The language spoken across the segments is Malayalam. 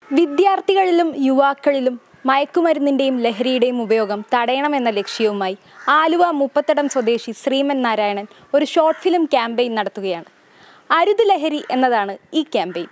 വിദ്യാർത്ഥികളിലും യുവാക്കളിലും മയക്കുമരുന്നിന്റെയും ലഹരിയുടെയും ഉപയോഗം തടയണമെന്ന ലക്ഷ്യവുമായി ആലുവ മുപ്പത്തടം സ്വദേശി ശ്രീമൻ നാരായണൻ ഒരു ഷോർട്ട് ഫിലിം ക്യാമ്പയിൻ നടത്തുകയാണ് അരുത് ലഹരി എന്നതാണ് ഈ ക്യാമ്പയിൻ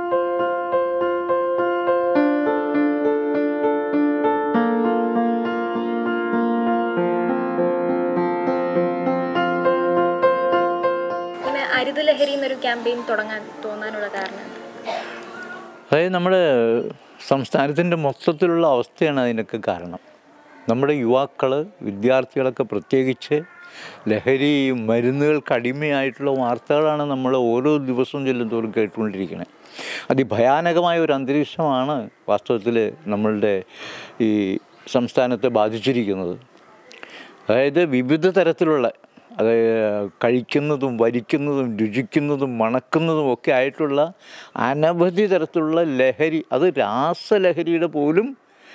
ഇങ്ങനെ അരുത് ലഹരി എന്നൊരു ക്യാമ്പയിൻ തുടങ്ങാൻ തോന്നാനുള്ള കാരണം അതായത് നമ്മുടെ സംസ്ഥാനത്തിൻ്റെ മൊത്തത്തിലുള്ള അവസ്ഥയാണ് അതിനൊക്കെ കാരണം നമ്മുടെ യുവാക്കൾ വിദ്യാർത്ഥികളൊക്കെ പ്രത്യേകിച്ച് ലഹരി മരുന്നുകൾക്ക് അടിമയായിട്ടുള്ള വാർത്തകളാണ് നമ്മൾ ഓരോ ദിവസവും ചെല്ലുന്തോറും കേട്ടുകൊണ്ടിരിക്കുന്നത് അതിഭയാനകമായ ഒരു അന്തരീക്ഷമാണ് വാസ്തവത്തിൽ നമ്മളുടെ ഈ സംസ്ഥാനത്തെ ബാധിച്ചിരിക്കുന്നത് അതായത് വിവിധ തരത്തിലുള്ള അതായത് കഴിക്കുന്നതും വരിക്കുന്നതും രുചിക്കുന്നതും മണക്കുന്നതും ഒക്കെ ആയിട്ടുള്ള അനവധി തരത്തിലുള്ള ലഹരി അത് രാസലഹരിയുടെ പോലും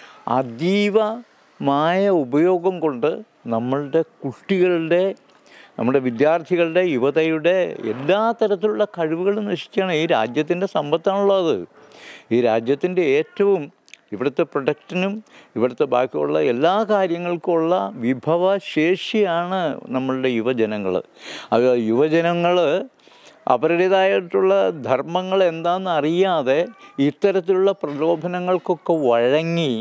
അതീവമായ ഉപയോഗം കൊണ്ട് നമ്മളുടെ കുട്ടികളുടെ നമ്മുടെ വിദ്യാർത്ഥികളുടെ യുവതയുടെ എല്ലാ തരത്തിലുള്ള കഴിവുകളും നശിക്കുകയാണ് ഈ രാജ്യത്തിൻ്റെ സമ്പത്താണല്ലോ അത് ഈ രാജ്യത്തിൻ്റെ ഏറ്റവും ഇവിടുത്തെ പ്രൊഡക്റ്റിനും ഇവിടുത്തെ ബാക്കിയുള്ള എല്ലാ കാര്യങ്ങൾക്കുമുള്ള വിഭവശേഷിയാണ് നമ്മളുടെ യുവജനങ്ങൾ അത് യുവജനങ്ങൾ അവരുടേതായിട്ടുള്ള ധർമ്മങ്ങൾ എന്താണെന്ന് അറിയാതെ ഇത്തരത്തിലുള്ള പ്രലോഭനങ്ങൾക്കൊക്കെ വഴങ്ങി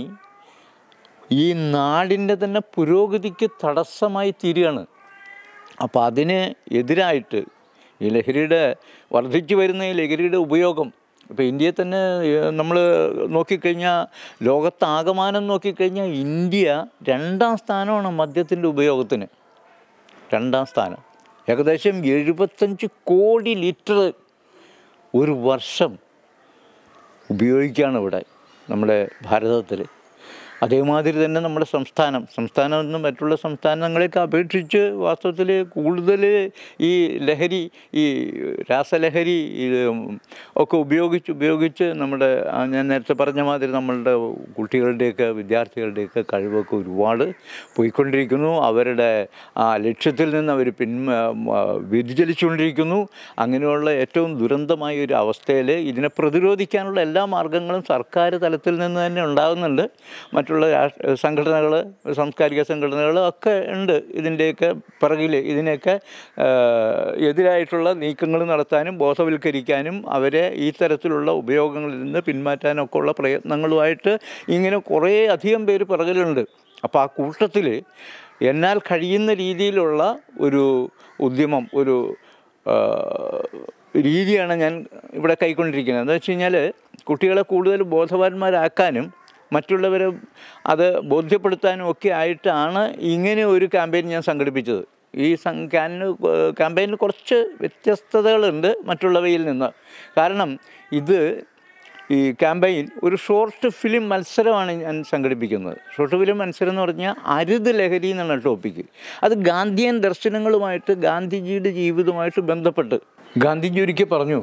ഈ നാടിൻ്റെ തന്നെ പുരോഗതിക്ക് തടസ്സമായി തീരുകയാണ് അപ്പോൾ അതിന് എതിരായിട്ട് ഈ ലഹരിയുടെ വർദ്ധിച്ചു വരുന്ന ഈ ലഹരിയുടെ ഉപയോഗം ഇപ്പോൾ ഇന്ത്യയെ തന്നെ നമ്മൾ നോക്കിക്കഴിഞ്ഞാൽ ലോകത്താകമാനം നോക്കിക്കഴിഞ്ഞാൽ ഇന്ത്യ രണ്ടാം സ്ഥാനമാണ് മദ്യത്തിൻ്റെ ഉപയോഗത്തിന് രണ്ടാം സ്ഥാനം ഏകദേശം എഴുപത്തഞ്ച് കോടി ലിറ്റർ ഒരു വർഷം ഉപയോഗിക്കുകയാണ് ഇവിടെ നമ്മുടെ ഭാരതത്തിൽ അതേമാതിരി തന്നെ നമ്മുടെ സംസ്ഥാനം സംസ്ഥാനം എന്നും മറ്റുള്ള സംസ്ഥാനങ്ങളെയൊക്കെ അപേക്ഷിച്ച് വാസ്തവത്തിൽ കൂടുതൽ ഈ ലഹരി ഈ രാസലഹരി ഈ ഒക്കെ ഉപയോഗിച്ച് ഉപയോഗിച്ച് നമ്മുടെ ആ ഞാൻ നേരത്തെ പറഞ്ഞ മാതിരി നമ്മളുടെ കുട്ടികളുടെയൊക്കെ വിദ്യാർത്ഥികളുടെയൊക്കെ കഴിവൊക്കെ ഒരുപാട് പോയിക്കൊണ്ടിരിക്കുന്നു അവരുടെ ആ ലക്ഷ്യത്തിൽ നിന്ന് അവർ പിന്മ വ്യതിചലിച്ചുകൊണ്ടിരിക്കുന്നു അങ്ങനെയുള്ള ഏറ്റവും ദുരന്തമായ ഒരു അവസ്ഥയിൽ ഇതിനെ പ്രതിരോധിക്കാനുള്ള എല്ലാ മാർഗങ്ങളും സർക്കാർ തലത്തിൽ നിന്ന് തന്നെ ഉണ്ടാകുന്നുണ്ട് മറ്റുള്ള രാഷ്ട്ര സംഘടനകൾ സാംസ്കാരിക സംഘടനകൾ ഒക്കെ ഉണ്ട് ഇതിൻ്റെയൊക്കെ പിറകിൽ ഇതിനെയൊക്കെ ആ, എതിരായിട്ടുള്ള നീക്കങ്ങൾ നടത്താനും ബോധവൽക്കരിക്കാനും അവരെ ഈ തരത്തിലുള്ള ഉപയോഗങ്ങളിൽ നിന്ന് പിന്മാറ്റാനൊക്കെ ഉള്ള പ്രയത്നങ്ങളുമായിട്ട് ഇങ്ങനെ കുറേ അധികം പേര് പിറകിലുണ്ട് അപ്പോൾ ആ കൂട്ടത്തിൽ എന്നാൽ കഴിയുന്ന രീതിയിലുള്ള ഒരു ഉദ്യമം ഒരു ആ, രീതിയാണ് ഞാൻ ഇവിടെ കൈക്കൊണ്ടിരിക്കുന്നത് എന്ന് വെച്ച് കഴിഞ്ഞാൽ കുട്ടികളെ കൂടുതൽ ബോധവാന്മാരാക്കാനും മറ്റുള്ളവരെ അത് ബോധ്യപ്പെടുത്താനും ഒക്കെ ആയിട്ടാണ് ഇങ്ങനെ ഒരു ക്യാമ്പയിൻ ഞാൻ സംഘടിപ്പിച്ചത് ഈ സം ക്യാന് ക്യാമ്പയിനിൽ കുറച്ച് വ്യത്യസ്തതകളുണ്ട് മറ്റുള്ളവയിൽ നിന്ന് കാരണം ഇത് ഈ ക്യാമ്പയിൻ ഒരു ഷോർട്ട് ഫിലിം മത്സരമാണ് ഞാൻ സംഘടിപ്പിക്കുന്നത് ഷോർട്ട് ഫിലിം മത്സരം എന്ന് പറഞ്ഞാൽ അരുത് ലഹരി എന്നാണ് ടോപ്പിക്ക് അത് ഗാന്ധിയൻ ദർശനങ്ങളുമായിട്ട് ഗാന്ധിജിയുടെ ജീവിതവുമായിട്ട് ബന്ധപ്പെട്ട് ഗാന്ധിജി ഒരിക്കൽ പറഞ്ഞു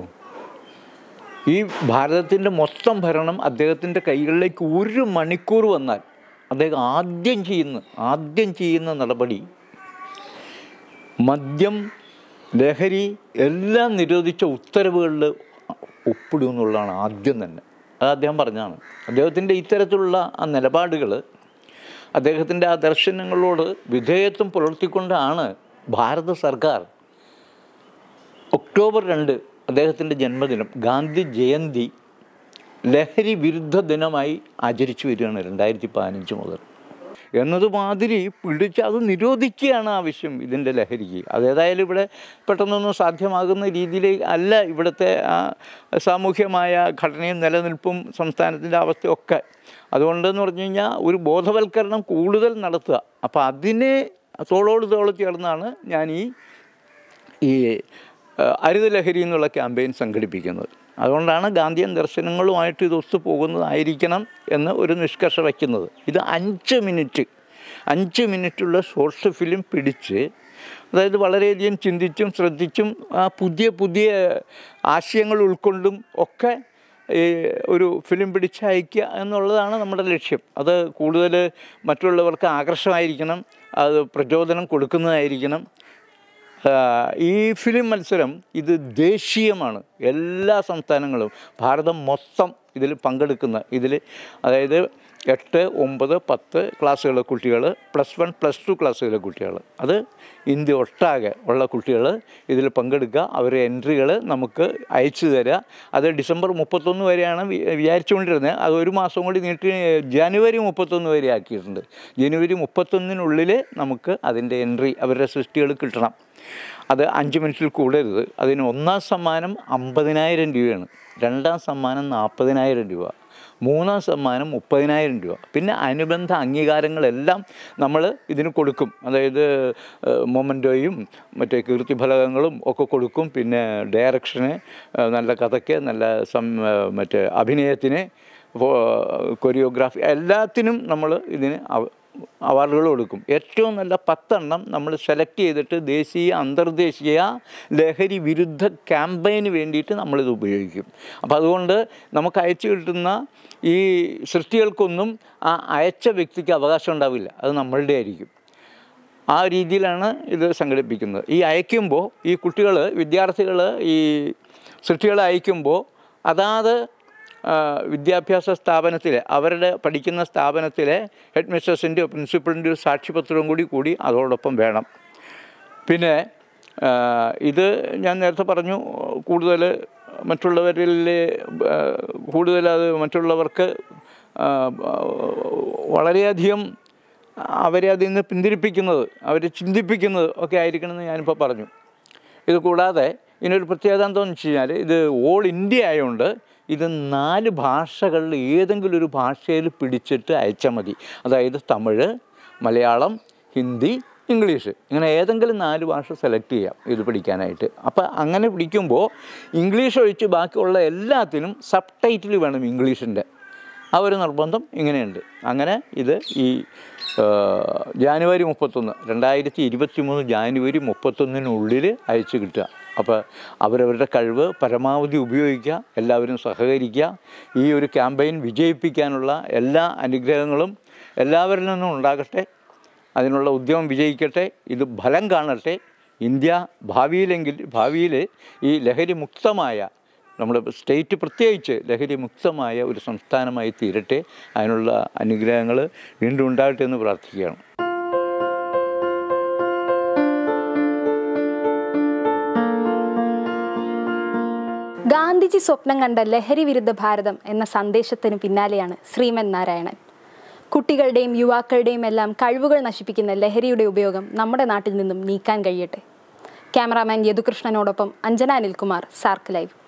ഈ ഭാരതത്തിൻ്റെ മൊത്തം ഭരണം അദ്ദേഹത്തിൻ്റെ കൈകളിലേക്ക് ഒരു മണിക്കൂർ വന്നാൽ അദ്ദേഹം ആദ്യം ചെയ്യുന്ന ആദ്യം ചെയ്യുന്ന നടപടി മദ്യം ലഹരി എല്ലാം നിരോധിച്ച ഉത്തരവുകളിൽ ഒപ്പിടും എന്നുള്ളതാണ് ആദ്യം തന്നെ അത് അദ്ദേഹം പറഞ്ഞതാണ് അദ്ദേഹത്തിൻ്റെ ഇത്തരത്തിലുള്ള ആ നിലപാടുകൾ അദ്ദേഹത്തിൻ്റെ ആ ദർശനങ്ങളോട് വിധേയത്വം പുലർത്തിക്കൊണ്ടാണ് ഭാരത സർക്കാർ ഒക്ടോബർ രണ്ട് അദ്ദേഹത്തിൻ്റെ ജന്മദിനം ഗാന്ധി ജയന്തി ലഹരി വിരുദ്ധ ദിനമായി ആചരിച്ചു വരികയാണ് രണ്ടായിരത്തി പതിനഞ്ച് മുതൽ എന്നതുമാതിരി പിടിച്ച് അത് നിരോധിക്കുകയാണ് ആവശ്യം ഇതിൻ്റെ ലഹരിക്ക് അതേതായാലും ഇവിടെ പെട്ടെന്നൊന്നും സാധ്യമാകുന്ന രീതിയിൽ അല്ല ഇവിടുത്തെ ആ സാമൂഹ്യമായ ഘടനയും നിലനിൽപ്പും സംസ്ഥാനത്തിൻ്റെ അവസ്ഥയൊക്കെ അതുകൊണ്ടെന്ന് പറഞ്ഞു കഴിഞ്ഞാൽ ഒരു ബോധവൽക്കരണം കൂടുതൽ നടത്തുക അപ്പോൾ അതിനെ തോളോട് തോള് ചേർന്നാണ് ഞാൻ ഈ ഈ ഏഹ്, അരുത് ലഹരി എന്നുള്ള ക്യാമ്പയിൻ സംഘടിപ്പിക്കുന്നത് അതുകൊണ്ടാണ് ഗാന്ധിയൻ ദർശനങ്ങളുമായിട്ട് ഇത് ഒത്തുപോകുന്നതായിരിക്കണം എന്ന് ഒരു നിഷ്കർഷ വയ്ക്കുന്നത് ഇത് അഞ്ച് മിനിറ്റ് അഞ്ച് മിനിറ്റുള്ള ഷോർട്ട് ഫിലിം പിടിച്ച് അതായത് വളരെയധികം ചിന്തിച്ചും ശ്രദ്ധിച്ചും ആ പുതിയ പുതിയ ആശയങ്ങൾ ഉൾക്കൊണ്ടും ഒക്കെ ഈ ഒരു ഫിലിം പിടിച്ച് അയക്കുക എന്നുള്ളതാണ് നമ്മുടെ ലക്ഷ്യം അത് കൂടുതൽ മറ്റുള്ളവർക്ക് ആകർഷമായിരിക്കണം അത് പ്രചോദനം കൊടുക്കുന്നതായിരിക്കണം ആ, ഈ ഫിലിം മത്സരം ഇത് ദേശീയമാണ് എല്ലാ സംസ്ഥാനങ്ങളും ഭാരതം മൊത്തം ഇതിൽ പങ്കെടുക്കുന്ന ഇതിൽ അതായത് എട്ട് ഒമ്പത് പത്ത് ക്ലാസ്സുകളിലെ കുട്ടികൾ പ്ലസ് വൺ പ്ലസ് ടു ക്ലാസ്സുകളിലെ കുട്ടികൾ അത് ഇന്ത്യ ഒട്ടാകെ ഉള്ള കുട്ടികൾ ഇതിൽ പങ്കെടുക്കുക അവരുടെ എൻട്രികൾ നമുക്ക് അയച്ചു തരിക അത് ഡിസംബർ മുപ്പത്തൊന്ന് വരെയാണ് വി- വിചാരിച്ചുകൊണ്ടിരുന്നത് അത് ഒരു മാസം കൂടി നീട്ടി ജനുവരി മുപ്പത്തൊന്ന് വരെ ആക്കിയിട്ടുണ്ട് ജനുവരി മുപ്പത്തൊന്നിനുള്ളിൽ നമുക്ക് അതിൻ്റെ എൻട്രി അവരുടെ സൃഷ്ടികൾ കിട്ടണം അത് അഞ്ച് മിനിറ്റിൽ കൂടരുത് അതിന് ഒന്നാം സമ്മാനം അമ്പതിനായിരം രൂപയാണ് രണ്ടാം സമ്മാനം നാൽപ്പതിനായിരം രൂപ മൂന്നാം സമ്മാനം മുപ്പതിനായിരം രൂപ പിന്നെ അനുബന്ധ അംഗീകാരങ്ങളെല്ലാം നമ്മൾ ഇതിന് കൊടുക്കും അതായത് മൊമൻറ്റോയും മറ്റേ കീർത്തിഫലകങ്ങളും ഒക്കെ കൊടുക്കും പിന്നെ ഡയറക്ഷന് ഏഹ് നല്ല കഥയ്ക്ക് നല്ല സം ഏഹ് മറ്റേ അഭിനയത്തിന് കൊറിയോഗ്രാഫി എല്ലാത്തിനും നമ്മൾ ഇതിന് അവ- അവാർഡുകൾ കൊടുക്കും ഏറ്റവും നല്ല പത്തെണ്ണം നമ്മൾ സെലക്ട് ചെയ്തിട്ട് ദേശീയ അന്തർദേശീയ ലഹരി വിരുദ്ധ ക്യാമ്പയിന് വേണ്ടിയിട്ട് നമ്മളിത് ഉപയോഗിക്കും അപ്പോൾ അതുകൊണ്ട് നമുക്ക് അയച്ചു കിട്ടുന്ന ഈ സൃഷ്ടികൾക്കൊന്നും ആ അയച്ച വ്യക്തിക്ക് അവകാശം ഉണ്ടാവില്ല അത് നമ്മളുടെ ആയിരിക്കും ആ രീതിയിലാണ് ഇത് സംഘടിപ്പിക്കുന്നത് ഈ അയക്കുമ്പോൾ ഈ കുട്ടികൾ വിദ്യാർത്ഥികൾ ഈ സൃഷ്ടികൾ അയക്കുമ്പോൾ അതാത് ആ, വിദ്യാഭ്യാസ സ്ഥാപനത്തിലെ അവരുടെ പഠിക്കുന്ന സ്ഥാപനത്തിലെ ഹെഡ് മിസ്റ്റേഴ്സിൻ്റെയോ പ്രിൻസിപ്പളിൻ്റെയോ സാക്ഷ്യപത്രവും കൂടി കൂടി അതോടൊപ്പം വേണം പിന്നെ ആ, ഇത് ഞാൻ നേരത്തെ പറഞ്ഞു കൂടുതൽ മറ്റുള്ളവരിൽ ആ, കൂടുതൽ അത് മറ്റുള്ളവർക്ക് ആ, വളരെയധികം അവരെ അതിൽ നിന്ന് പിന്തിരിപ്പിക്കുന്നത് അവരെ ചിന്തിപ്പിക്കുന്നത് ഒക്കെ ആയിരിക്കണമെന്ന് ഞാനിപ്പോൾ പറഞ്ഞു ഇത് കൂടാതെ ഇതിനൊരു പ്രത്യേകത എന്താണെന്ന് വെച്ച് കഴിഞ്ഞാൽ ഇത് ഓൾ ഇന്ത്യ ആയതുകൊണ്ട് ഇത് നാല് ഭാഷകളിൽ ഏതെങ്കിലും ഒരു ഭാഷയിൽ പിടിച്ചിട്ട് അയച്ചാൽ മതി അതായത് തമിഴ് മലയാളം ഹിന്ദി ഇംഗ്ലീഷ് ഇങ്ങനെ ഏതെങ്കിലും നാല് ഭാഷ സെലക്ട് ചെയ്യാം ഇത് പഠിക്കാനായിട്ട് അപ്പോൾ അങ്ങനെ പിടിക്കുമ്പോൾ ഇംഗ്ലീഷ് ഒഴിച്ച് ബാക്കിയുള്ള എല്ലാത്തിനും സബ് ടൈറ്റിൽ വേണം ഇംഗ്ലീഷിൻ്റെ ആ ഒരു നിർബന്ധം ഇങ്ങനെയുണ്ട് അങ്ങനെ ഇത് ഈ ആ, ജാനുവരി മുപ്പത്തൊന്ന് രണ്ടായിരത്തി ഇരുപത്തി മൂന്ന് ജാനുവരി മുപ്പത്തൊന്നിനുള്ളിൽ അയച്ചു കിട്ടുക അപ്പോൾ അവരവരുടെ കഴിവ് പരമാവധി ഉപയോഗിക്കുക എല്ലാവരും സഹകരിക്കുക ഈ ഒരു ക്യാമ്പയിൻ വിജയിപ്പിക്കാനുള്ള എല്ലാ അനുഗ്രഹങ്ങളും എല്ലാവരിൽ നിന്നും ഉണ്ടാകട്ടെ അതിനുള്ള ഉദ്യമം വിജയിക്കട്ടെ ഇത് ഫലം കാണട്ടെ ഇന്ത്യ ഭാവിയിലെങ്കിൽ ഭാവിയിൽ ഈ ലഹരി മുക്തമായ നമ്മുടെ സ്റ്റേറ്റ് പ്രത്യേകിച്ച് ലഹരി മുക്തമായ ഒരു സംസ്ഥാനമായി തീരട്ടെ അതിനുള്ള അനുഗ്രഹങ്ങൾ വീണ്ടും ഉണ്ടാകട്ടെ എന്ന് പ്രാർത്ഥിക്കുകയാണ് ഗാന്ധിജി സ്വപ്നം കണ്ട ലഹരി വിരുദ്ധ ഭാരതം എന്ന സന്ദേശത്തിന് പിന്നാലെയാണ് ശ്രീമൻ നാരായണൻ കുട്ടികളുടെയും യുവാക്കളുടെയും എല്ലാം കഴിവുകൾ നശിപ്പിക്കുന്ന ലഹരിയുടെ ഉപയോഗം നമ്മുടെ നാട്ടിൽ നിന്നും നീക്കാൻ കഴിയട്ടെ ക്യാമറാമാൻ യദുകൃഷ്ണനോടൊപ്പം അഞ്ജന അനിൽകുമാർ സാർക്ക് ലൈവ്